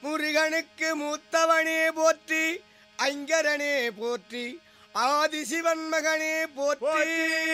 முருகனுக்கு மூத்தவனே போற்றி ஐங்கரனே போற்றி ஆதிசிவன் மகனே போற்றி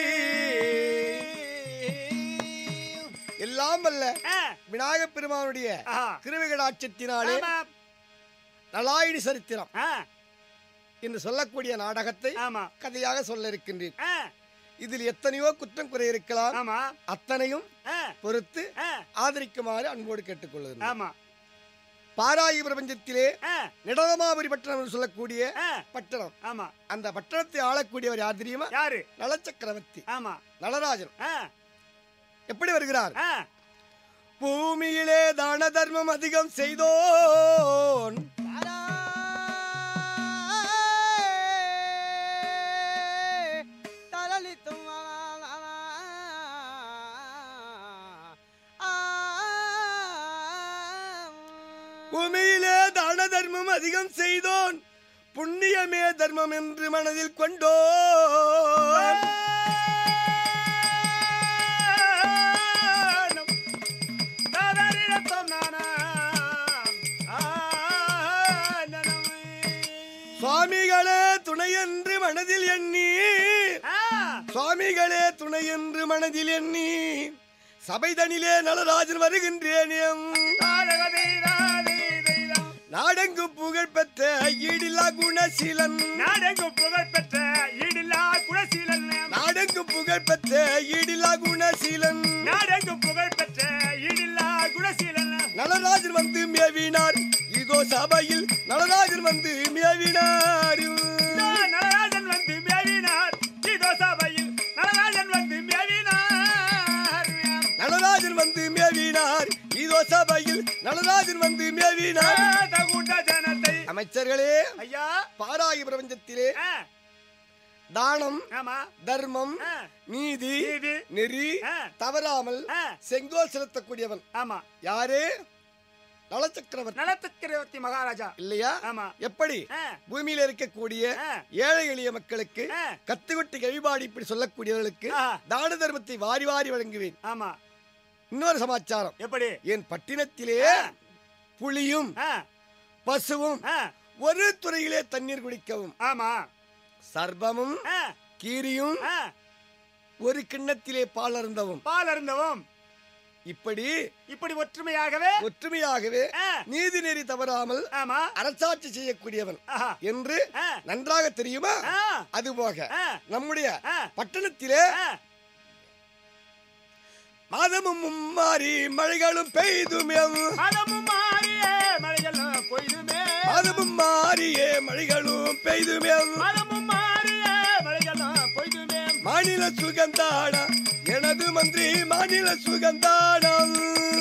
எல்லாம் வல்ல ஆ, விநாயகப் பெருமானுடைய ஆஹா. திருவிகடாட்சத்தினாலே ஆமா, நலாயினி சரித்திரம் ஆ, என்று சொல்லக்கூடிய நாடகத்தை ஆமா கதையாக சொல்ல இருக்கின்றேன் ஆ, இதில் எத்தனையோ குற்றம் குறை இருக்கலாம் ஆமா அத்தனையும் ஆ, பொறுத்து ஆ, ஆதரிக்குமாறு அன்போடு கேட்டுக்கொள்கிறேன் ஆமா பாராயி பிரபஞ்சத்திலே ஆ, நிடதமாபுரி பட்டணம் என்று சொல்லக்கூடிய ஆ, பட்டணம் ஆமா அந்த பட்டணத்தை ஆளக்கூடியவர் யார் தெரியுமா யாரு நலச்சக்கரவர்த்தி ஆமா நலராஜன் ஆ, எப்படி வருகிறார் ஆ, பூமியிலே தான தர்மம் அதிகம் செய்தோன் பூமியிலே தான தர்மம் அதிகம் செய்தோன் புண்ணியமே தர்மம் என்று மனதில் கொண்டோன் சுவாமிகளே துணை என்று மனதில் எண்ணி சுவாமிகளே துணை என்று மனதில் எண்ணி சபைதனிலே நலராஜன் வருகின்றேன் நாடெங்கு புகழ் பெற்ற ஈடில்லா குணசீலன் நாடெங்கு புகழ் பெற்ற ஈடில்லா குணசீலன் நாடெங்கு புகழ் பெற்ற ஈடில்லா குணசீலன் நாடெங்கு புகழ் பெற்ற ஈடில்லா குணசீலன் நலராஜன் வந்து மேவினார் இதோ சபையில் நலராஜன் வந்து மேவினார் நடராஜன் வந்து மேவினார் இதோ சபையில் நடராஜன் வந்து மேவினார் நலராஜன் வந்து மேவினார் இதோ சபையில் நலராஜன் வந்து மேவினார் தகுந்த ஜனத்தை அமைச்சர்களே ஐயா பாராய பிரபஞ்சத்திலே ஆ, தானம் ஆமா தர்மம் ஆ, நீதி நீதி, நெறி ஆ, தவறாமல் ஆ, செங்கோல் செலுத்தக்கூடியவன் ஆமா யாரு நலச்சக்கரவர்த்தி நலத்துக்கிரவர்த்தி மகாராஜா இல்லையா ஆமா எப்படி ஆ, பூமியில இருக்கக்கூடிய ஆ, ஏழை எளிய மக்களுக்கு ஆ, கத்துக்குட்டி கழிபாடு இப்படி சொல்லக்கூடியவர்களுக்கு ஆ, தான தர்மத்தை வாரி வாரி வழங்குவேன் ஆமா இன்னொரு சமாச்சாரம் எப்படி என் பட்டினத்திலே ஆ. புலியும் ஆ, பசுவும் ஆ, ஒரு துறையிலே தண்ணீர் குடிக்கவும் ஆமா சர்பமும் ஆ, கீரியும் ஆ, ஒரு கிண்ணத்திலே பால் அருந்தவும் பால் அருந்தவும் இப்படி இப்படி ஒற்றுமையாகவே ஒற்றுமையாகவே ஆ, நீதி நெறி தவறாமல் ஆமா அரசாட்சி செய்யக்கூடியவன் ஆஹா, என்று ஆ, நன்றாக தெரியுமா ஆ, அதுபோக ஆ, நம்முடைய ஆ, பட்டணத்திலே ஆ, மாதமும் மும்மாறி மழைகளும் பெய்துமே மதமும் மாறியே மழையெல்லாம் பொய்துமே மாதமும் மாறியே மழைகளும் பெய்துமே மதமும் மாறியே மழையெல்லாம் பொய்துமே மாநில சுகந்தானா எனது மந்திரி மாநில சுகந்தானம்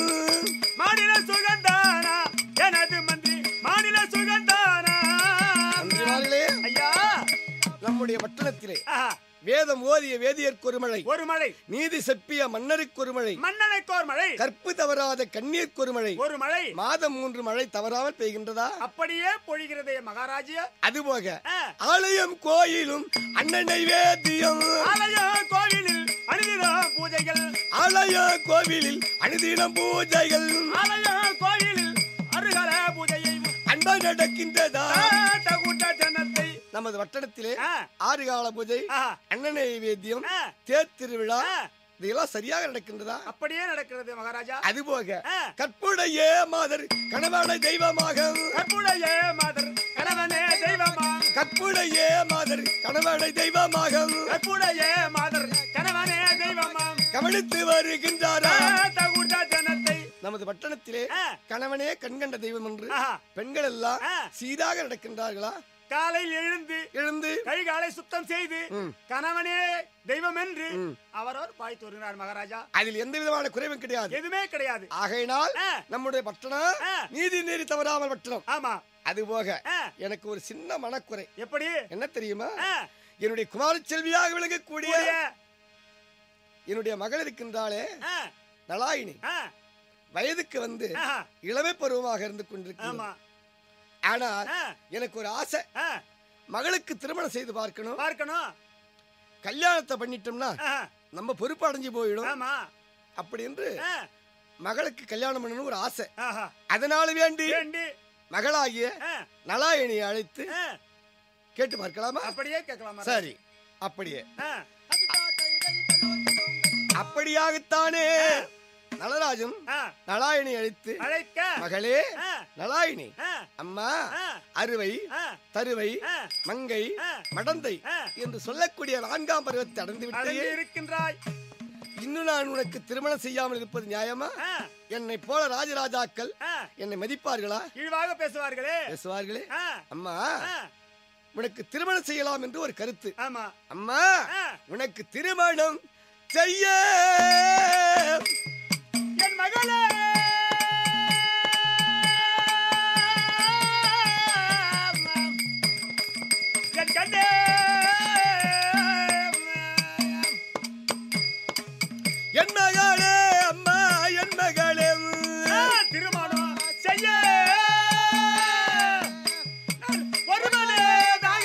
மாநில சுகந்தானா எனது மந்திரி மாநில சுகந்தானா மந்திரிமார்களே ஐயா நம்முடைய பட்டணத்திலே ஆஹா, வேதம் ஓதிய வேதியர்க்கு ஒரு மழை ஒரு மழை நீதி செப்பிய மன்னருக்கு ஒரு மழை மன்னனைக்கோர் மழை கற்பு தவறாத கண்ணீருக்கு ஒரு மழை ஒரு மழை மாதம் மூன்று மழை தவறாமல் பெய்கின்றதா அப்படியே பொழிகிறதே மகாராஜா அதுபோக ஆ, ஆலயம் கோயிலும் அண்ணனை வேதியம் ஆலய கோவிலில் அணிதினம் பூஜைகள் ஆலய கோவிலில் அனுதினம் பூஜைகள் ஆலய கோயிலில் அருகல பூஜையை அன்பா நடக்கின்றதா கூட்ட ஜனத்தை நமது வட்டணத்திலே ஆ, ஆறு கால பூஜை ஆஹா, அண்ணனை வேத்தியம் ஆ, தேர் திருவிழா ஆ, இதெல்லாம் சரியாக நடக்கின்றதா அப்படியே நடக்கிறது மகாராஜா அதுபோக ஆ, கற்புடைய மாதர் கணவனை தெய்வமாக கற்புடைய மாதர் கணவனே தெய்வமா கற்புடைய மாதர் கணவனை தெய்வமாக கற்புடைய மாதர் கணவனே தெய்வமா கவனித்து வருகின்றாரா கூட்ட ஜனத்தை நமது பட்டணத்திலே ஆ, கணவனே கண்கண்ட தெய்வம் என்று ஆஹா, பெண்கள் எல்லாம் ஆ, சீராக நடக்கின்றார்களா காலையில் எழுந்து எழுந்து கைகாலை சுத்தம் செய்து ம், கணவனே தெய்வம் என்று ம். அவரவர் பாய்த்து வருகிறார் மகாராஜா அதில் எந்த விதமான குறைவும் கிடையாது எதுவுமே கிடையாது ஆகையினால் ஆ, நம்முடைய பட்டணம் ஆ, நீதி நெறி தவறாமல் பட்டணம் ஆமா அதுபோக ஆ, எனக்கு ஒரு சின்ன மனக்குறை எப்படி என்ன தெரியுமா ஆ, என்னுடைய குமார செல்வியாக விளங்கக்கூடிய கூடிய, என்னுடைய மகள் இருக்கின்றாளே ஆ, நலாயினி ஆ, வயதுக்கு வந்து ஆஹா, இளமை பருவமாக இருந்து கொண்டிருக்கிறது ஆமா ஆனால் ஆ, எனக்கு ஒரு ஆசை ஆ, மகளுக்கு திருமணம் செய்து பார்க்கணும் பார்க்கணும் கல்யாணத்தை பண்ணிட்டோம்னா ஆஹா, நம்ம பொறுப்பு அடைஞ்சு போயிடும் ஆமா அப்படி என்று ஆ, மகளுக்கு கல்யாணம் பண்ணணும் ஒரு ஆசை ஆஹா அதனால வேண்டி வேண்டி மகளாகிய ஆ, நலாயணியை அழைத்து ஆ, கேட்டு பார்க்கலாமா அப்படியே கேட்கலாமா சரி அப்படியே ஆ, அப்படியாகத்தானே நலராஜன் ஆ, நலாயணி அழைத்து அழைக்க மகளே ஆ, நலாயினி ஆ, அம்மா ஆ, அறுவை ஆ, தருவை ஆ, மங்கை ஆ, மடந்தை ஆ. என்று சொல்லக்கூடிய நான்காம் பருவத்தை அடைந்து அடங்கி விட்டே இருக்கின்றாய் இன்னும் நான் உனக்கு திருமணம் செய்யாமல் இருப்பது நியாயமா ஆ, என்னை போல ராஜராஜாக்கள் ஆ, என்னை மதிப்பார்களா இழிவாக பேசுவார்களே பேசுவார்களே ஆ, அம்மா ஆ, உனக்கு திருமணம் செய்யலாம் என்று ஒரு கருத்து ஆமா அம்மா ஆ, உனக்கு திருமணம் செய்ய என் மகளே என் கண்ணே என் மகளே அம்மா என் மகளே ஆ, திருமணம் செய்ய ஒருவனேதாக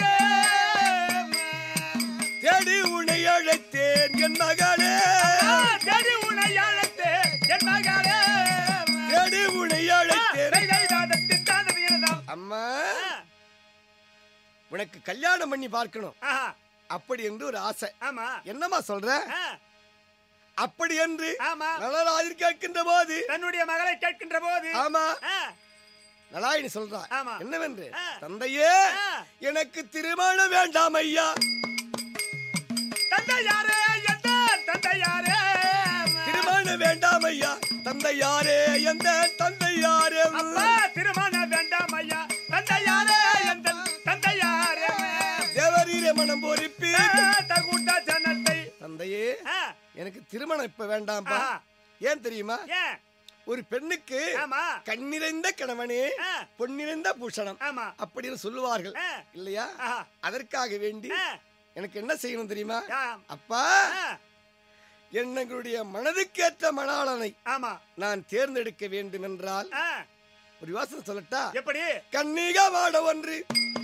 தேடி உன்னை அழைத்தேன் என் மகளே தேடி உன்னை அழைத்து என் மகளே தேடி உன்னை அழைத்தேன் தை, தை, தாதத்தின் தாதவியனதாம். அம்மா ஆ, உனக்கு கல்யாணம் பண்ணி பார்க்கணும் ஆஹா, அப்படி என்று ஒரு ஆசை ஆமா என்னம்மா சொல்ற ஆ, அப்படி என்று ஆமா நலராஜர் கேட்கின்ற போது தன்னுடைய மகளை கேட்கின்ற போது ஆமா ஆ, நலாயினி சொல்றா ஆமா. என்னவென்று ஆ. தந்தையே ஆ. எனக்கு திருமணம் வேண்டாம் ஐயா தந்தை யாரே எந்த தந்தை யாரே திருமணம் வேண்டாம் ஐயா தந்தை யாரே எந்த தந்தை யாரே அப்பா திருமணம் வேண்டாம் ஐயா தந்தை யாரே எந்த தந்தை யாரே தேவரீரே மனம் பொறிப்பி தகுண்ட ஜனத்தை தந்தையே ஆ, எனக்கு திருமணம் இப்ப வேண்டாம்பா ஆஹா. ஏன் தெரியுமா ஏன் ஒரு பெண்ணுக்கு ஆமா கண்ணிறைந்த கணவனே ஆ, பொன்னிறைந்த பூஷணம் ஆமா அப்படின்னு சொல்லுவார்கள் ஆ, இல்லையா ஆஹா, அதற்காக வேண்டி ஆ, எனக்கு என்ன செய்யணும் தெரியுமா ஆ, அப்பா ஆ, என்னங்களுடைய மனதுக்கேற்ற மணாளனை ஆமா நான் தேர்ந்தெடுக்க வேண்டும் என்றால் ஆ, ஒரு யோசனை சொல்லட்டா எப்படி கன்னிகா வாட ஒன்று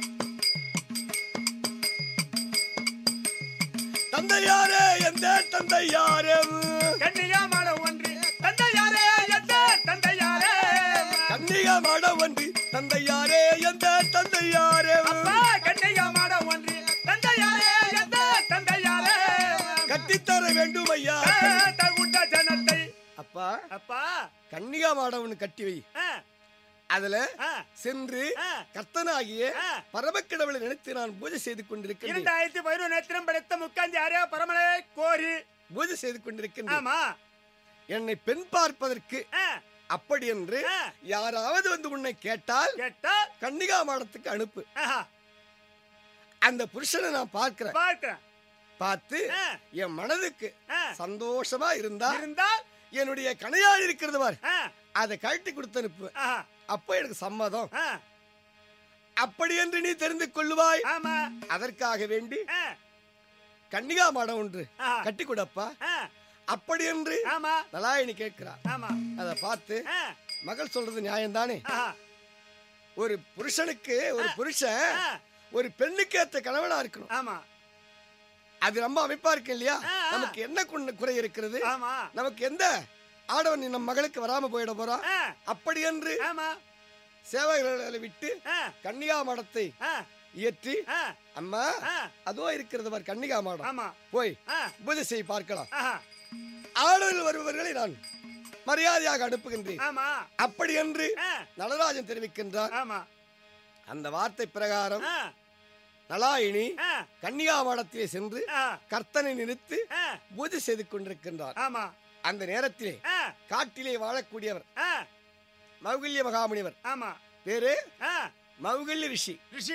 தந்தையாரே எந்த தந்தையாரே கண்ணியமான ஒன்று தந்தை யாரே எந்த தந்தை யாரே கன்னிகா வாட ஒன்று தந்தையாரே எந்த தந்தையாரே அப்பா கண்ணியமான ஒன்று தந்தை யாரே எந்த தந்தை யாரே கட்டித்தர வேண்டும் ஐயா தகுண்ட ஜனத்தை அப்பா அப்பா கன்னிகா மாடவன் கட்டி வை ஆ, அதுல ஆ, சென்று ஆ, கர்த்தனாகிய ஆ. பரமக்கடவுளை நினைத்து நான் பூஜை செய்து கொண்டிருக்கிறேன் இரண்டாயிரத்தி பதினொன்று நேத்திரம் படைத்த முக்காஞ்சி ஆரே பரமலை கோரி பூஜை செய்து கொண்டிருக்கின்றேன் ஆமா என்னை பெண் பார்ப்பதற்கு ஆ, அப்படி என்று ஆ, யாராவது வந்து உன்னை கேட்டால் கேட்டா கன்னிகா மாடத்துக்கு அனுப்பு ஆஹா, அந்த புருஷனை நான் பார்க்கிறேன் பார்க்கிறேன் பார்த்து ஆ, என் மனதுக்கு ஆ, சந்தோஷமா இருந்தா இருந்தால் என்னுடைய கணையாழி இருக்கிறது பார் ஆ, அதை கழட்டி கொடுத்து அனுப்பு ஆஹா, அப்போ எனக்கு சம்மதம் ஆ, அப்படி என்று நீ தெரிந்து கொள்ளுவாய் ஆமா அதற்காக வேண்டி ஆ, கன்னிகா மாடம் ஒன்று ஆஹா, கட்டி கொடுப்பா ஆ, அப்படி என்று ஆமா நலாயினி கேட்கிறா ஆமா அதை பார்த்து ஆ, மகள் சொல்றது நியாயம்தானே ஆஹா, ஒரு புருஷனுக்கு ஒரு புருஷன் ஆ, ஒரு பெண்ணுக்கு ஏற்ற கணவனா இருக்கணும் ஆமா அது ரொம்ப அமைப்பா இருக்கு இல்லையா ஆ, ஆ. நமக்கு என்ன குண- குறை இருக்கிறது ஆமா நமக்கு எந்த ஆடவன் நம் மகளுக்கு வராம போயிட போறான் ஆ, அப்படி என்று ஆமா சேவைகளை விட்டு ஆ, கன்னிகா மடத்தை ஆ, இயற்றி ஆ, அம்மா ஆ, அதோ இருக்கிறது பார் கன்னிகா மாடம் ஆமா போய் ஆ, பூஜை செய்ய பார்க்கலாம் ஆஹா, ஆடல் வருபவர்களை நான் மரியாதையாக அனுப்புகின்றேன் ஆமா அப்படி என்று ஆ, நடராஜன் தெரிவிக்கின்றார் ஆமா அந்த வார்த்தை பிரகாரம் ஆ, நலாயினி ஆ, கன்னிகா மாடத்திலே சென்று ஆ, கர்த்தனை நிறுத்து ஆ, பூஜை செய்து கொண்டிருக்கின்றார் ஆமா அந்த நேரத்திலே ஆ, காட்டிலே வாழக்கூடியவர் ஆ, மௌகல்ய மகாமுனிவர் ஆமா பேரு ஆ, மௌகல்ய ரிஷி ரிஷி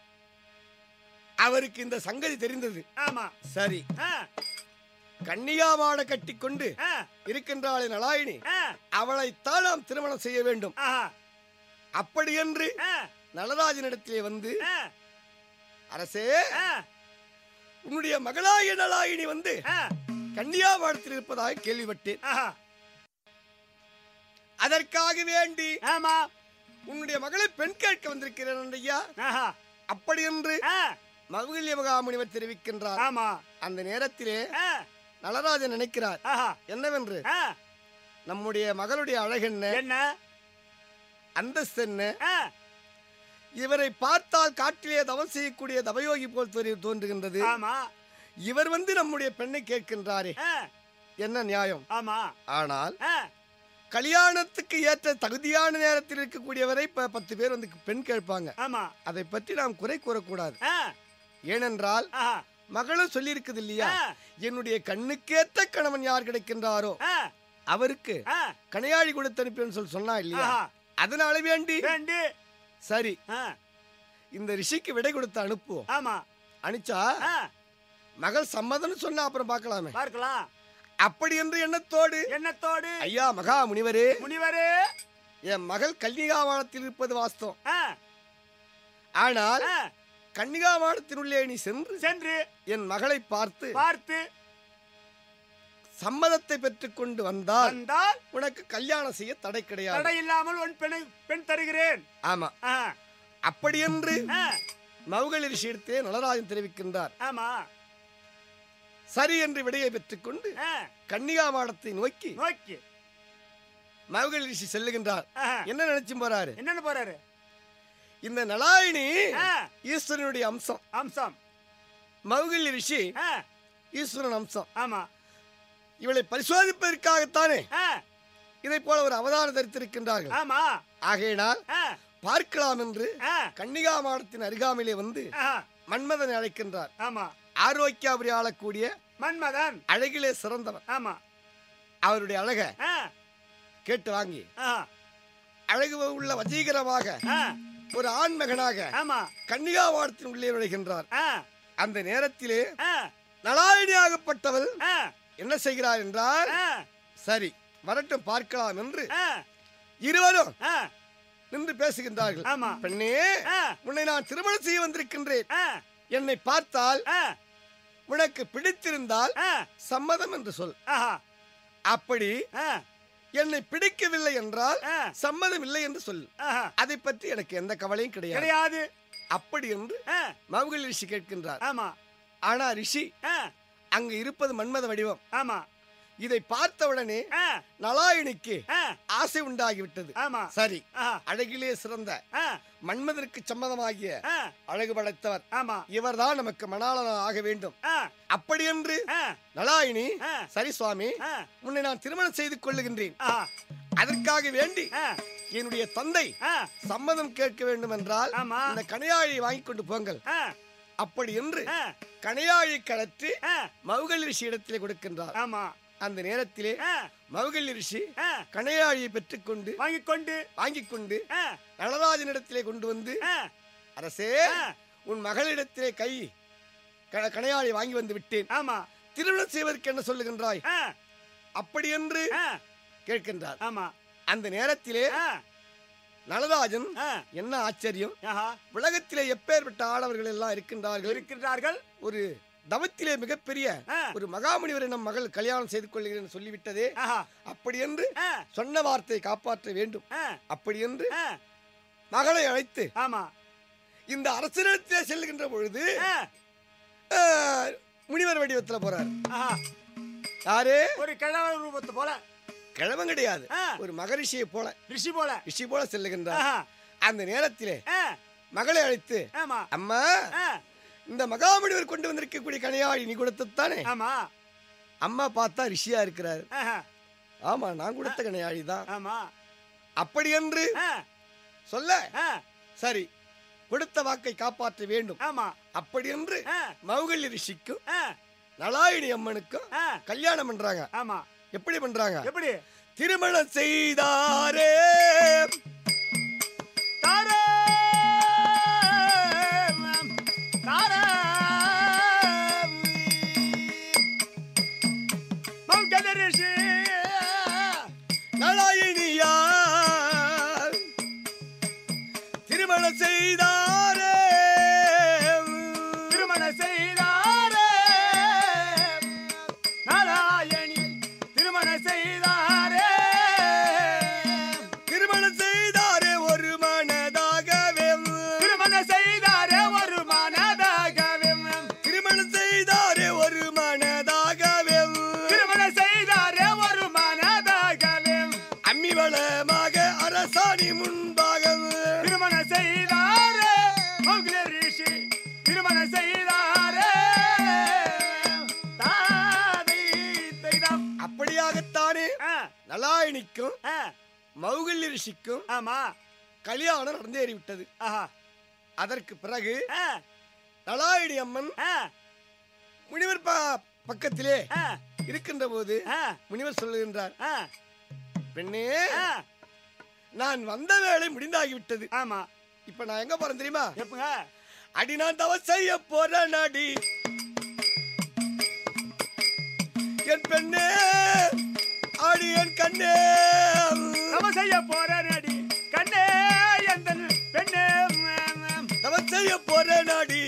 அவருக்கு இந்த சங்கதி தெரிந்தது ஆமா சரி ஆ, கன்னிகா மாட கட்டிக்கொண்டு ஆ, இருக்கின்றாளே நலாயினி ஆ, அவளைத்தான் நாம் திருமணம் செய்ய வேண்டும் ஆஹா, அப்படி என்று ஆ, நலராஜனிடத்திலே வந்து ஆ, அரசே ஆ, உன்னுடைய மகளாகிய நலாயினி வந்து ஆ, கன்னியா மாடத்தில் இருப்பதாக கேள்விப்பட்டேன் ஆஹா, அதற்காக வேண்டி ஆமா உன்னுடைய மகளை பெண் கேட்க வந்திருக்கிறேன் ஐயா ஆஹா, அப்படி என்று ஆ, மௌகல்ய மகாமுனிவர் தெரிவிக்கின்றார் ஆமா அந்த நேரத்திலே ஆ, நலராஜன் நினைக்கிறார் ஆஹா, என்னவென்று ஆ, நம்முடைய மகளுடைய அழகென்ன என்ன அந்தஸ்து என்ன ஆ, இவரை பார்த்தால் காட்டிலே தவம் செய்யக்கூடிய தவயோகி போல் தோன்றி- தோன்றுகின்றது ஆமா இவர் வந்து நம்முடைய பெண்ணை கேட்கின்றாரே ஆ, என்ன நியாயம் ஆமா ஆனால் ஆ, கல்யாணத்துக்கு ஏற்ற தகுதியான நேரத்தில் இருக்கக்கூடியவரை இப்ப பத்து பேர் வந்து பெண் கேட்பாங்க ஆமா அதை பற்றி நாம் குறை கூறக்கூடாது ஆ, ஏனென்றால் ஆஹா, மகளும் சொல்லியிருக்குது இல்லையா ஆ, என்னுடைய கண்ணுக்கேற்ற கணவன் யார் கிடைக்கின்றாரோ ஆ, அவருக்கு ஆ, கனையாழி கொடுத்து அனுப்பின்னு சொல்லி சொன்னா இல்லையா ஆஹா, அதனால வேண்டி வேண்டி சரி ஆ, இந்த ரிஷிக்கு விடை கொடுத்து அனுப்புவோம் ஆமா அனுச்சா ஆ, மகள் சம்மதம்னு சொன்னா அப்புறம் பார்க்கலாமே பார்க்கலாம் அப்படி என்று எண்ணத்தோடு எண்ணத்தோடு ஐயா மகா முனிவரே முனிவரே என் மகள் கன்னிகாவானத்தில் இருப்பது வாஸ்தவம் ஆ, ஆனால் ஆ, கன்னிகாவானத்தினுள்ளே நீ சென்று சென்று என் மகளை பார்த்து பார்த்து சம்மதத்தை பெற்றுக்கொண்டு வந்தால் வந்தால் உனக்கு கல்யாணம் செய்ய தடை கிடையாது தடை இல்லாமல் உன் பெண்ணை பெண் தருகிறேன் ஆமா ஆ, அப்படி என்று ஆ, மவுகள் ரிஷியிடத்தே நலராஜன் தெரிவிக்கின்றார் ஆமா சரி என்று விடையை பெற்றுக்கொண்டு ஆ, கன்னிகா மாடத்தை நோக்கி நோக்கி மவுகள் ரிஷி செல்லுகின்றார் ஆஹா, என்ன நினைச்சு போறாரு என்னன்னு போறாரு இந்த நலாயினி ஆ, ஈஸ்வரனுடைய அம்சம் அம்சம் மவுகள் ரிஷி ஆ, ஈஸ்வரன் அம்சம் ஆமா இவளை பரிசோதிப்பதற்காகத்தானே ஆ, இதை போல ஒரு அவதாரம் தரித்திருக்கின்றார்கள் ஆமா ஆகையினால் ஆ, பார்க்கலாம் என்று ஆ, கன்னிகா மாடத்தின் அருகாமையிலே வந்து ஆஹா, மன்மதனை அழைக்கின்றார் ஆமா ஆரோக்கியாபுரி ஆளக்கூடிய மன்மதன் அழகிலே சிறந்தவன் ஆமா அவருடைய அழக ஆ, கேட்டு வாங்கி ஆ, அழகு உள்ள வசீகரமாக ஆ, ஒரு ஆண்மகனாக ஆமா கன்னிகா மாடத்தின் உள்ளே நுழைகின்றார் ஆ, அந்த நேரத்திலே ஆ, நலாயினியாகப்பட்டவள் ஆ, என்ன செய்கிறார் என்றால் ஆ, சரி வரட்டும் பார்க்கலாம் என்று ஆ, இருவரும் ஆ, நின்று பேசுகின்றார்கள் ஆமா பெண்ணே ஆ, உன்னை நான் திருமணம் செய்ய வந்திருக்கின்றேன் ஆ, என்னை பார்த்தால் ஆ, உனக்கு பிடித்திருந்தால் ஆ, சம்மதம் என்று சொல் ஆஹா, அப்படி ஆ, என்னை பிடிக்கவில்லை என்றால் ஆ, சம்மதம் இல்லை என்று சொல் ஆஹா, அதை பற்றி எனக்கு எந்த கவலையும் கிடையாது கிடையாது அப்படி என்று ஆ, மவுகள் ரிஷி கேட்கின்றார் ஆமா ஆனா ரிஷி ஆ, அங்கு இருப்பது மன்மத வடிவம் ஆமா இதை பார்த்தவுடனே ஆ, நலாயினிக்கு ஆ, ஆசை உண்டாகிவிட்டது ஆமா சரி ஆஹா, அழகிலே சிறந்த ஆ, மன்மதனுக்கு சம்மதமாகிய ஆ, அழகு படைத்தவர் ஆமா இவர்தான் நமக்கு மணாளனாக ஆக வேண்டும் ஆ, அப்படி என்று ஆ, நலாயினி ஆ, சரி சுவாமி ஆ, உன்னை நான் திருமணம் செய்து கொள்ளுகின்றேன் ஆஹா, அதற்காக வேண்டி ஆ, என்னுடைய தந்தை ஆ, சம்மதம் கேட்க வேண்டும் என்றால் ஆமா. இந்த கனையாழியை வாங்கி கொண்டு போங்கள் ஆ, அப்படி என்று ஆ, கனையாழி கழற்றி ஆ, மவுகள் ரிஷி இடத்திலே கொடுக்கின்றார் ஆமா அந்த நேரத்திலே ஆ, மவுகள் ரிஷி ஆ, கனையாழியை பெற்றுக்கொண்டு வாங்கிக் கொண்டு வாங்கிக் கொண்டு ஆ, நடராஜனிடத்திலே கொண்டு வந்து ஆ, அரசே ஆ, உன் மகளிடத்திலே கை க- கனையாழி வாங்கி வந்து விட்டேன் ஆமா திருமணம் செய்வதற்கு என்ன சொல்லுகின்றாய் ஆ, அப்படி என்று ஆ, கேட்கின்றார் ஆமா அந்த நேரத்திலே ஆ, நலராஜன் ஆ, என்ன ஆச்சரியம் ஆஹா, உலகத்திலே எப்பேற்பட்ட ஆடவர்கள் எல்லாம் இருக்கின்றார்கள் இருக்கின்றார்கள் ஒரு தவத்திலே மிகப்பெரிய ஆ, ஒரு மகாமுனிவரை நம் மகள் கல்யாணம் செய்து கொள்கிறேன் சொல்லிவிட்டதே ஆஹா, அப்படி என்று ஆ, சொன்ன வார்த்தையை காப்பாற்ற வேண்டும் ஆ, அப்படி என்று ஆ, மகளை அழைத்து ஆமா இந்த அரசனிடத்திலே செல்லுகின்ற பொழுது ஆ, ஆ, முனிவர் வடிவத்துல போறார் ஆஹா, யாரு ஒரு கிழவர் ரூபத்து போல கிழவன் கிடையாது ஆ, ஒரு மகரிஷியை போல ரிஷி போல ரிஷி போல செல்லுகின்றார் ஆஹா, அந்த நேரத்திலே ஆ, மகளை அழைத்து ஆமா அம்மா ஆ, இந்த மகாமுனிவர் கொண்டு வந்திருக்கக்கூடிய கனையாழி நீ கொடுத்ததானே ஆமா அம்மா பார்த்தா ரிஷியா இருக்கிறாரு ஆஹா, ஆமா நான் கொடுத்த கனையாழி தான் ஆமா அப்படி என்று ஆ, சொல்ல ஆ, சரி கொடுத்த வாக்கை காப்பாற்ற வேண்டும் ஆமா அப்படி என்று ஆ, மௌகல்ய ரிஷிக்கும் ஆ, நலாயினி அம்மனுக்கும் ஆ, கல்யாணம் பண்றாங்க ஆமா எப்படி பண்றாங்க எப்படி திருமணம் செய்தாரே தாரே தாரே மௌகத ரிஷி நலாயினியா திருமணம் செய்தாரே திருமண செய்தாரே நாராயணி திருமண செய்தாரே திருமணம் செய்தாரே ஒரு மனதாகவே திருமண செய்தாரே ஒரு மனதாகவே திருமணம் செய்தாரே ஒரு மனதாகவே திருமண செய்தாரே ஒரு மனதாகவே அம்மி வளமாக அரசாணி முன்பாக திருமண செய்தாரே நலாயினிக்கும் ஆ, மௌகல்ய ரிஷிக்கும் ஆமா கல்யாணம் நடந்தேறிவிட்டது ஆஹா அதற்கு பிறகு ஆ, நலாயினி அம்மன் ஆ, முனிவர் ப- பக்கத்திலே ஆ, இருக்கின்ற போது ஆ, முனிவர் சொல்லுகின்றார் ஆ, பெண்ணே ஆ, நான் வந்த வேலை முடிந்தாகிவிட்டது ஆமா இப்ப நான் எங்க போறேன் தெரியுமா எப்பங்க அடி நான் தவ செய்ய போறேன் அடி என் பெண்ணே அடி என் கண்ணே நம்ம செய்ய போற நடி கண்ணே எந்தன் பெண்ணே ம், ம். தவ செய்ய போறேன் அடி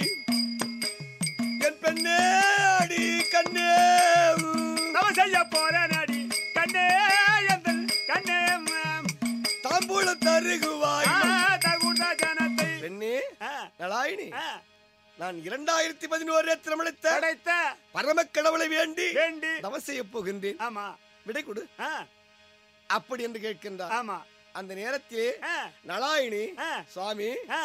என் பெண்ணே அடி கண்ணே நம்ம செய்ய போற நடி கண்ணே எந்தன் கண்ணே ம். தாம்பூல தருகுவாய் ஆ, தகுந்த ஜனத்தை பெண்ணே ஆ, நலாயினி ஆ, நான் இரண்டாயிரத்தி பதினோரு திருமணத்த படைத்த பரம கடவுளை வேண்டி வேண்டி தவ செய்ய போகின்றேன் ஆமா விடை கொடு ஆ, அப்படி என்று கேட்கின்றார் ஆமா அந்த நேரத்திலே ஆ, நலாயினி ஆ, சுவாமி ஆ,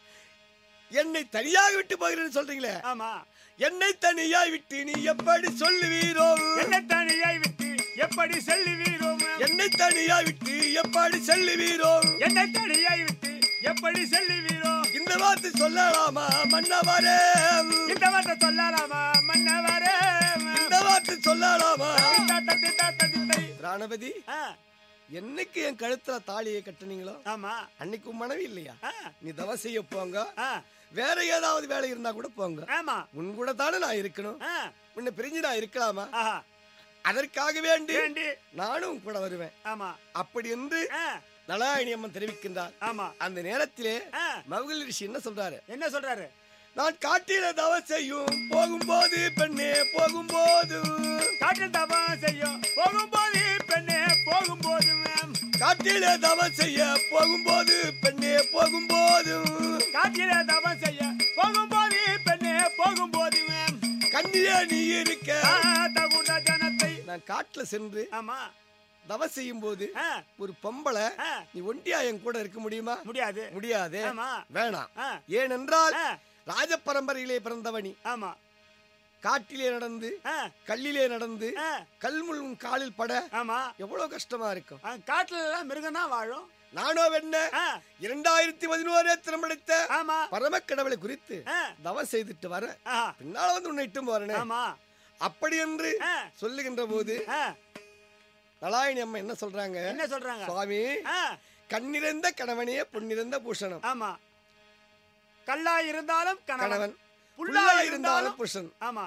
என்னை தனியாக விட்டு போகிறேன்னு சொல்றீங்களே ஆமா என்னை தனியாய் விட்டு நீ எப்படி சொல்லுவீரோ என்ன தனியாய் விட்டு எப்படி செல்லுவீரோ என்னை தனியாய் விட்டு எப்படி செல்லுவீரோ என்ன தனியாய் விட்டு எப்படி செல்லுவீரோ இந்த வார்த்தை சொல்லலாமா மன்னவரே இந்த வார்த்தை சொல்லலாமா மன்னவரே இந்த வார்த்தை சொல்லலாமா தித்தாத்த தித்தாத்த தித்தை. பிராணபதி ஆ, என்னைக்கு என் கழுத்துல தாலியை கட்டுனீங்களோ ஆமா அன்னைக்கு உன் மனைவி இல்லையா ஆ, நீ தவ செய்ய போங்க ஆ, வேற ஏதாவது வேலை இருந்தா கூட போங்க ஆமா உன் கூட தானே நான் இருக்கணும் ஆ, உன்னை பிரிஞ்சு நான் இருக்கலாமா ஆஹா, அதற்காக வேண்டி வேண்டி நானும் உன் கூட வருவேன் ஆமா அப்படி என்று ஆ, நலாயினி அம்மன் தெரிவிக்கின்றார் ஆமா அந்த நேரத்திலே ஆ, மவுகல் ரிஷி என்ன சொல்றாரு என்ன சொல்றாரு நான் காட்டில தவ செய்யும் போகும்போது பெண்ணே போகும்போது காற்றில் தபம் செய்யும் போகும்போது பெண்ணே போகும்போது மேம் காட்டில தவ செய்ய போகும்போது பெண்ணே போகும்போது காற்றிலே தபம் செய்ய போகும்போது பெண்ணே போகும்போது மேம் கண்ணிலே நீ இருக்க தகுந்த ஜனத்தை நான் காட்டுல சென்று ஆமா தவ செய்யும் போது ஆ, ஒரு பொம்பளை ஆ, நீ ஒண்டியா என் கூட இருக்க முடியுமா முடியாது முடியாது ஆமா வேணாம் ஆ, ஏனென்றால் ஆ, ராஜ பரம்பரையிலே பிறந்தவனி ஆமா காட்டிலே நடந்து ஆ, கல்லிலே நடந்து ஆ, கல்முள் உன் காலில் பட ஆமா எவ்வளவு கஷ்டமா இருக்கும் ஆ, காட்டுல எல்லாம் மிருகம் தான் வாழும் நானோ என்ன ஆ, இரண்டாயிரத்தி பதினோரே திருமணத்த ஆமா பரம கடவுளை குறித்து ஆ, தவம் செய்துட்டு வர ஆஹா, பின்னால வந்து உன்னை இட்டும் போறேனே ஆமா அப்படி என்று ஆ, சொல்லுகின்ற போது ஆ, நலாயினி அம்மா என்ன சொல்றாங்க என்ன சொல்றாங்க சுவாமி ஆ, கண்ணிறந்த கணவனே பொன்னிறந்த பூஷணம் ஆமா கல்லா இருந்தாலும் கணவன் கணவன் புல்லா புல்லா இருந்தாலும் இருந்தாலும் புருஷன் ஆமா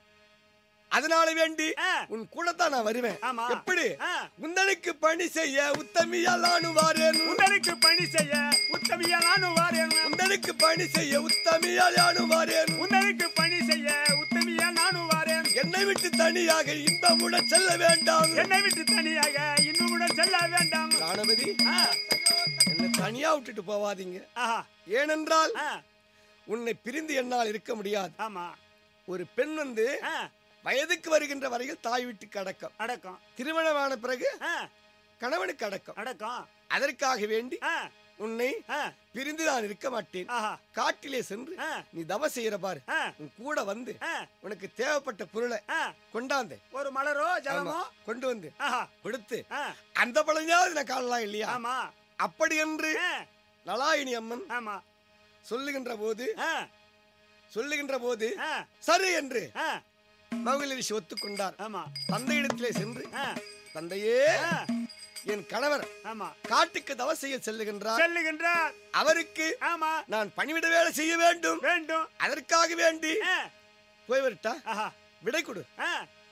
அதனால வேண்டி ஆ, உன் கூடத்தான் நான் வருவேன் ஆமா எப்படி ஆ, உந்தனுக்கு பணி செய்ய உத்தமியால் நானுவாரேன் உடலுக்கு பணி செய்ய உத்தமியலானு வாரேன் உந்தனுக்கு பணி செய்ய உத்தமியால் யானுவாரேன் உடலுக்கு பணி செய்ய உத்தமியா நானும் வாரேன் என்னை விட்டு தனியாக இன்பமுடன் செல்ல வேண்டாம் என்னை விட்டு தனியாக இன்னும் கூட செல்ல வேண்டாம் ராணபதி ஆ, என்னை தனியா விட்டுட்டு போவாதீங்க ஆஹா, ஏனென்றால் ஆ, உன்னை பிரிந்து என்னால் இருக்க முடியாது ஆமா ஒரு பெண் வந்து ஆ, வயதுக்கு வருகின்ற வரையில் தாய் வீட்டுக்கு அடக்கம் அடக்கம் திருமணமான பிறகு ஆ, கணவனுக்கு அடக்கம் அடக்கம் அதற்காக வேண்டி ஆ, உன்னை ஆ, பிரிந்து நான் இருக்க மாட்டேன் ஆஹா, காட்டிலே சென்று ஆ, நீ தவ செய்யற பாரு ஆ, உன் கூட வந்து ஆ, உனக்கு தேவைப்பட்ட பொருளை ஆ, கொண்டாந்து ஒரு மலரோ ஆமா, ஜலமோ கொண்டு வந்து ஆஹா, கொடுத்து ஆ, அந்த பழஞ்சாவது நான் காணலாம் இல்லையா ஆமா அப்படி என்று ஆ, நலாயினி அம்மன் ஆமா சொல்லுகின்ற போது ஆ, சொல்லுகின்ற போது ஆ, சரி என்று ஆ, மகளிரிஷி ஒத்துக்கொண்டார் ஆமா தந்தையிடத்திலே சென்று ஆ, தந்தையே ஆ, என் கணவர் ஆமா காட்டுக்கு தவ செய்ய செல்லுகின்றார் செல்லுகின்றார் அவருக்கு ஆமா நான் பணிவிட வேலை செய்ய வேண்டும் வேண்டும் அதற்காக வேண்டி ஆ, போய் வரட்டா ஆஹா, விடை கொடு ஆ,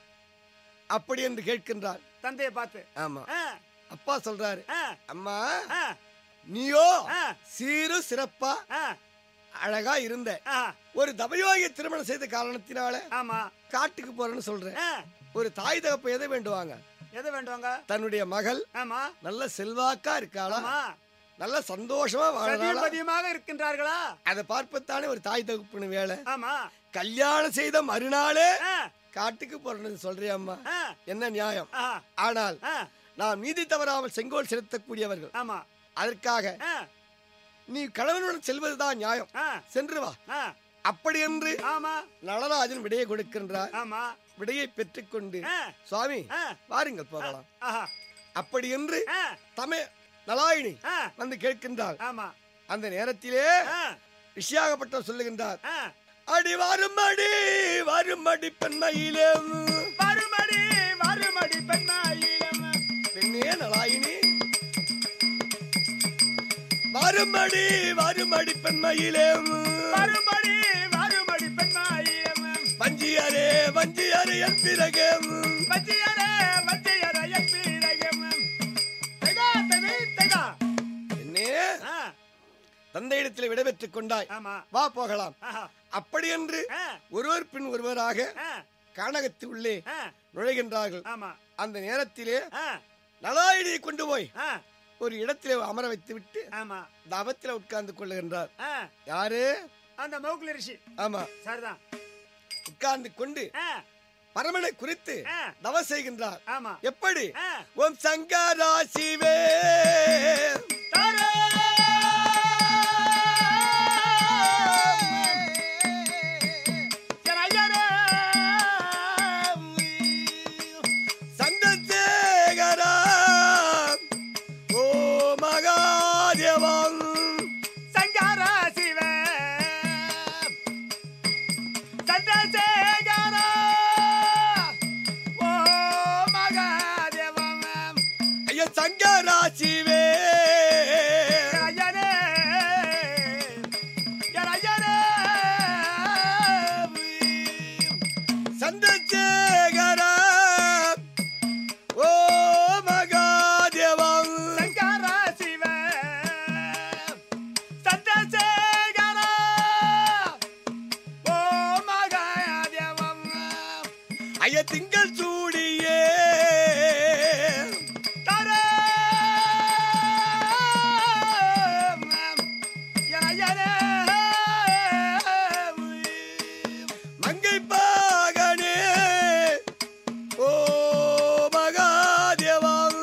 அப்படி என்று கேட்கின்றார் தந்தையை பார்த்து ஆமா ஆ, அப்பா சொல்றாரு ஆ, அம்மா ஆ, நீயோ ஆ, சீரு சிறப்பா ஆ, அழகா இருந்த ஆ, ஒரு தபயோகிய திருமணம் செய்த காரணத்தினால ஆமா காட்டுக்கு போறேன்னு சொல்றேன் ஆ, ஒரு தாய் தகப்ப எதை வேண்டுவாங்க எது வேண்டுவாங்க தன்னுடைய மகள் ஆமா நல்ல செல்வாக்கா இருக்காளா ஆமா நல்ல சந்தோஷமா வாழறாளா சதிபதியமாக இருக்கின்றார்களா அதை பார்ப்பத்தானே ஒரு தாய் தகப்புன்னு வேலை ஆமா கல்யாணம் செய்த மறுநாளே ஆ, காட்டுக்கு போறேன்னு சொல்றியம்மா ஆ, என்ன நியாயம் ஆ, ஆனால் ஆ, நாம் நீதி தவறாமல் செங்கோல் செலுத்தக்கூடியவர்கள் ஆமா அதற்காக ஆ, நீ கணவனுடன் செல்வதுதான் நியாயம் ஆ, சென்று வா ஆ, அப்படி என்று ஆமா நடராஜன் விடையை கொடுக்கின்றார் ஆமா விடையை பெற்றுக்கொண்டு ஆ, சுவாமி ஆ, வாருங்கள் போகலாம் ஆஹா அப்படி என்று ஆ, தமிழ் நலாயினி ஆ, வந்து கேட்கின்றாள் ஆமா அந்த நேரத்திலே ஆ, ரிஷியாகப்பட்டவர் சொல்லுகின்றார் ஆ. அடி வருமடி வருமடி பெண்மையிலே மறுமடி மறுமடி பெண்ணாயிரம் பெண்ணே நலாயினி வருமடி வருமடி பெண்மையிலே மறுமடி மறுமடி பெண்ணாயிரம் வஞ்சியரே வஞ்சியரே என் பிறகே வச்சியரே வச்சியரே என் பீரகம் தெகா தெகை தெகா பெண்ணே ஆ, தந்தையிடத்தில் விடைபெற்றுக் கொண்டாய் ஆமா வா போகலாம் ஆஹா, அப்படி என்று ஆ, ஒருவர் பின் ஒருவராக ஆ, கானகத்து உள்ளே ஆ, நுழைகின்றார்கள் ஆமா அந்த நேரத்திலே ஆ, நலாயினியை கொண்டு போய் ஆ, ஒரு இடத்திலே அமர வைத்து விட்டு ஆமா தவத்தில உட்கார்ந்து கொள்ளுகின்றார் ஆ, யாரு அந்த மௌக்குல ரிஷி ஆமா சரிதான் உட்கார்ந்து கொண்டு ஆ, பரமனை குறித்து ஆ, தவ செய்கின்றார் ஆமா எப்படி ஆ, ஓம் சங்கரா சிவே தாரா! ஜனஜன! சந்தசேகரா ஓ மகாதேவம் சங்கர சிவ சந்திரசேகர ஓ மகாதேவம் ஐயா சங்கரா சிவே ஜனஜனே! ஜனஜனே! சந்தசேகரா ஓ மகாதேவம் சங்கர சிவ சந்திரசேகர ஓ மகாதேவம் ஐயா திங்கள் சூடியே மங்கை பாகனே ஓ மகாதேவம்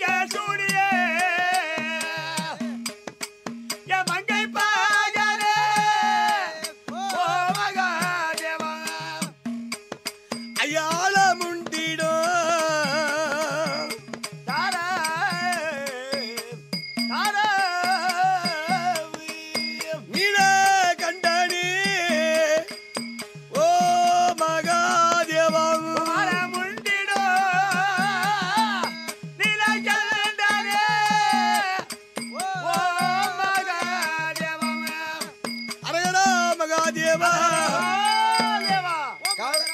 ஐயால முண்டிடும் நீல கண்டனி ஓ மகாதேவம் அரகரா மகாதேவா கால-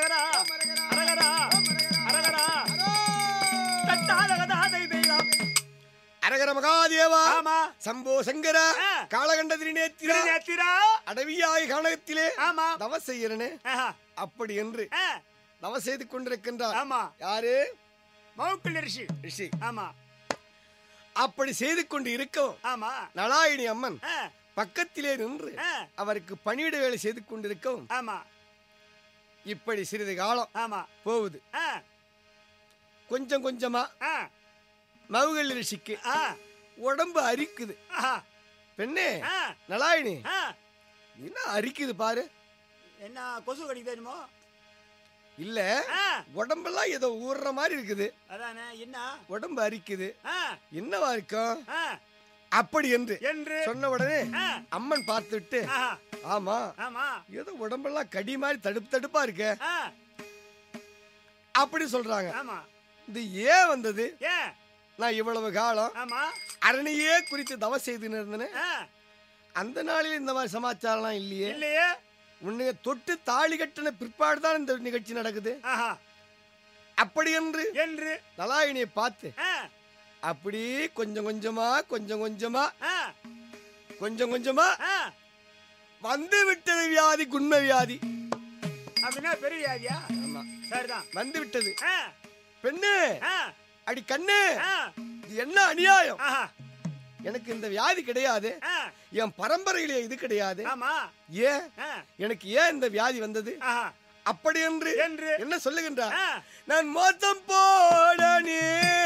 அரகர மகாதேவா ஆமா சம்போ சங்கர ஆ. காலகண்ட திருநேத்திரா திருநேத்திரா அடவியாய் கானகத்திலே ஆமா தவ செய்யறனே ஆஹா. அப்படி என்று ஆ, தவ செய்து கொண்டிருக்கின்றார் ஆமா யாரு மவுக்குள் ரிஷி ரிஷி ஆமா அப்படி செய்து கொண்டு இருக்கவும் ஆமா நலாயினி அம்மன் ஆ, பக்கத்திலே நின்று ஆ, அவருக்கு பணியிட வேலை செய்து கொண்டிருக்கவும் ஆமா இப்படி சிறிது காலம் ஆமா போகுது ஆ, கொஞ்சம் கொஞ்சமா ஆ, மவுகள் ரிஷிக்கு ஆ, உடம்பு அரிக்குது ஆஹா. பெண்ணே ஆ, நலாயினி ஆ. என்ன அரிக்குது பாரு என்ன கொசு கடிக்குது என்னமோ இல்ல ஆ, உடம்பெல்லாம் ஏதோ ஊறுற மாதிரி இருக்குது அதானே என்ன உடம்பு அரிக்குது ஆ, என்னவா இருக்கும் ஆ, அப்படி என்று என்று சொன்ன உடனே ஆ, அம்மன் பார்த்துட்டு ஆஹா. ஆமா ஆமா ஏதோ உடம்பெல்லாம் கடி மாதிரி தடுப்பு தடுப்பா இருக்க ஆ, அப்படி சொல்றாங்க ஆமா இது ஏன் வந்தது ஏன் நான் இவ்வளவு காலம் ஆமா அரணையே குறித்து தவ செய்து இருந்தேன் ஆ, அந்த நாளில் இந்த மாதிரி சமாச்சாரம்லாம் இல்லையே இல்லையே உன்னை தொட்டு தாலி கட்டின பிற்பாடு தான் இந்த நிகழ்ச்சி நடக்குது ஆஹா அப்படி என்று என்று நலாயினியை பார்த்து ஆ, அப்படி கொஞ்சம் கொஞ்சமா கொஞ்சம் கொஞ்சமா ஆ, கொஞ்சம் கொஞ்சமா ஆ. வந்து விட்டது வியாதி குண்ம வியாதி அப்படின்னா பெரிய வியாதியா ஆமா சரிதான் வந்து விட்டது ஆ, பெண்ணு ஆ, அடி கண்ணு ஆ, இது என்ன அநியாயம் ஆஹா, எனக்கு இந்த வியாதி கிடையாது ஆ, என் பரம்பரையிலே இது கிடையாது ஆமா ஏன் ஆ, எனக்கு ஏன் இந்த வியாதி வந்தது ஆஹா, அப்படி என்று என்று என்ன சொல்லுகின்றார் ஆ, நான் மோசம் போடனே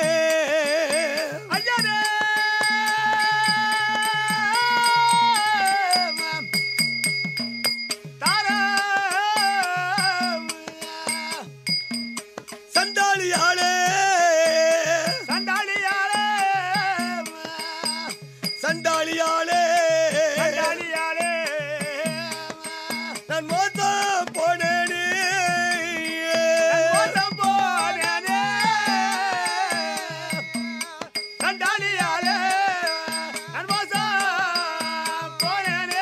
ஐயனே! தாரம்! சண்டாளியாளே சண்டாளி கண்டாளியாலே கண்டாலியாலே நான் மோசம் போனேனே மோசம் போனேனே. கண்டாலியாலே நான் மோசம் போனேனே.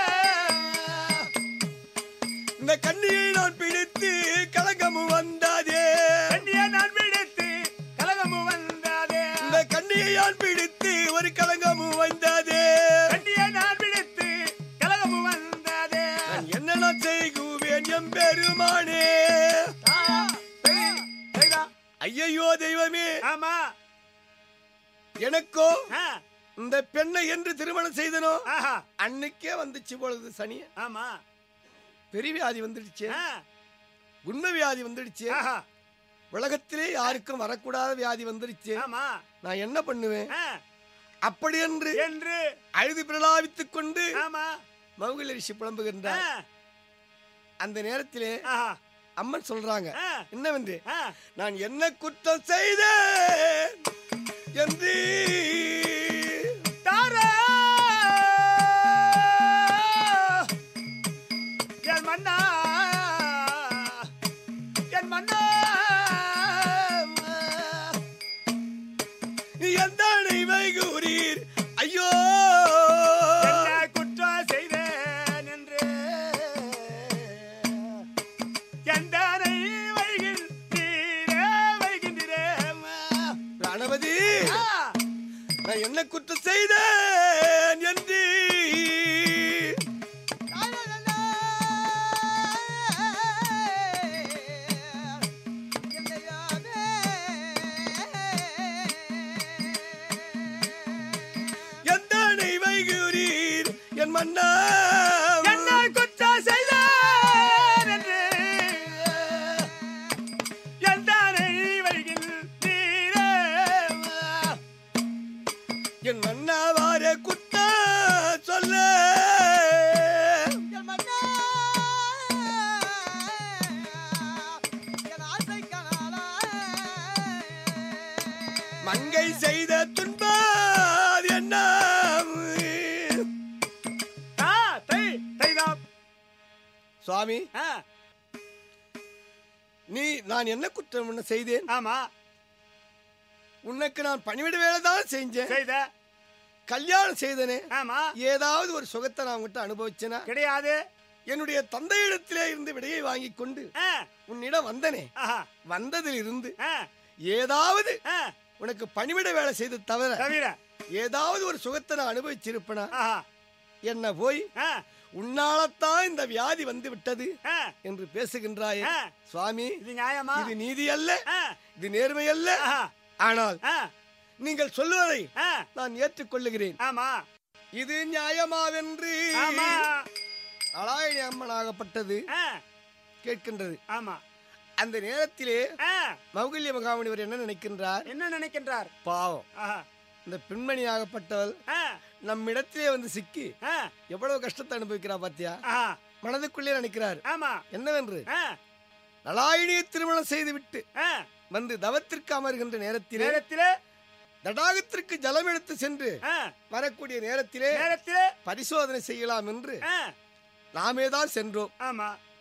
இந்த கண்ணியை நான் பிடித்து கலங்கமும் வந்தாதே கண்ணியை நான் பிடித்து கலகமும் வந்ததே. இந்த கண்ணியை நான் பிடித்து ஒரு கலங்கமும் வந்தாதே கண்ணியை நான் பிடித்து கலகமும் வந்ததே. நான் என்னென்ன செய்குவேன் எம் பெருமானே ஆ, சரி, சரிதா. ஐயையோ தெய்வமே ஆமா எனக்கோ ஆ, இந்த பெண்ணை என்று திருமணம் செய்தனோ ஆஹா, அன்னைக்கே வந்துச்சு பொழுது சனி ஆமா பெரிய வியாதி வந்துடுச்சு ஆ, உண்மை வியாதி வந்துடுச்சு ஆஹா, உலகத்திலே யாருக்கும் வரக்கூடாத வியாதி வந்துடுச்சு ஆமா நான் என்ன பண்ணுவேன் ஆ, அப்படி என்று என்று அழுது பிரலாபித்துக் கொண்டு ஆமா மவுகில ரிஷி ஆ, புலம்புகின்றார் அந்த நேரத்திலே ஆஹா, அம்மன் சொல்றாங்க ஆ, என்னவென்று ஆ, நான் என்ன குற்றம் செய்தேன் என்று தாரா. என் மன்னா என் மன்னா எந்த வைகூரீர் ஐயோ என்ன குற்றம் செய்தேன் என்று எந்தனை வைகின்றீரே வைகின்றீரே பிராணபதி ஆ, நான் என்ன குற்றம் செய்தேன் என்று எந்த வைகூரீர் என் மன்னா என்ன குற்றம் செய்தேன் என்று எந்தனை வைகின்றீரே என் மன்னாவார குத்த சொல்ல மங்கை செய்த துன்பார் என்ன ஆ, தை, தைதாம். சுவாமி ஆ, நீ நான் என்ன குற்றம் உன்னை செய்தேன் ஆமா உனக்கு நான் பணிவிட வேலை தான் செஞ்சேன் செய்த கல்யாணம் செய்தனே ஆமா ஏதாவது ஒரு சுகத்தை நான் உங்ககிட்ட அனுபவிச்சேனா கிடையாது என்னுடைய தந்தையிடத்திலே இருந்து விடையை வாங்கி கொண்டு ஆ, உன்னிடம் வந்தனே ஆஹா, வந்ததில் இருந்து ஆ, ஏதாவது ஆ, உனக்கு பணிவிட வேலை செய்து தவிர தவிர ஏதாவது ஒரு சுகத்தை நான் அனுபவிச்சிருப்பனா ஆஹா, என்ன போய் ஆ, உன்னாலத்தான் இந்த வியாதி வந்து விட்டது ஆ, என்று பேசுகின்றாயே ஆ. சுவாமி இது நியாயமா இது நீதி அல்ல ஆ, இது நேர்மை அல்ல ஆஹா, ஆனால் ஆ, நீங்கள் சொல்லுவதை ஆ, நான் ஏற்றுக்கொள்ளுகிறேன் ஆமா இது நியாயமாவென்று ஆமா நாராயணி அம்மனாகப்பட்டது ஆ, கேட்கின்றது ஆமா அந்த நேரத்திலே ஆ, மௌகல்ய மகாமுனிவர் என்ன நினைக்கின்றார் என்ன நினைக்கின்றார் பாவம் ஆஹா, இந்த பெண்மணியாகப்பட்டவள் ஆ, நம்மிடத்திலே வந்து சிக்கி ஆ, எவ்வளவு கஷ்டத்தை அனுபவிக்கிறா பாத்தியா ஆஹா, மனதுக்குள்ளே நினைக்கிறார் ஆமா என்னவென்று ஆ, நலாயினியை திருமணம் செய்துவிட்டு ஆ, வந்து தவத்திற்கு அமர்கின்ற நேரத்திலே நேரத்திலே தடாகத்திற்கு ஜலம் எடுத்து சென்று ஆ, வரக்கூடிய நேரத்திலே நேரத்திலே பரிசோதனை செய்யலாம் என்று ஆ, நாமே தான் சென்றோம் ஆமா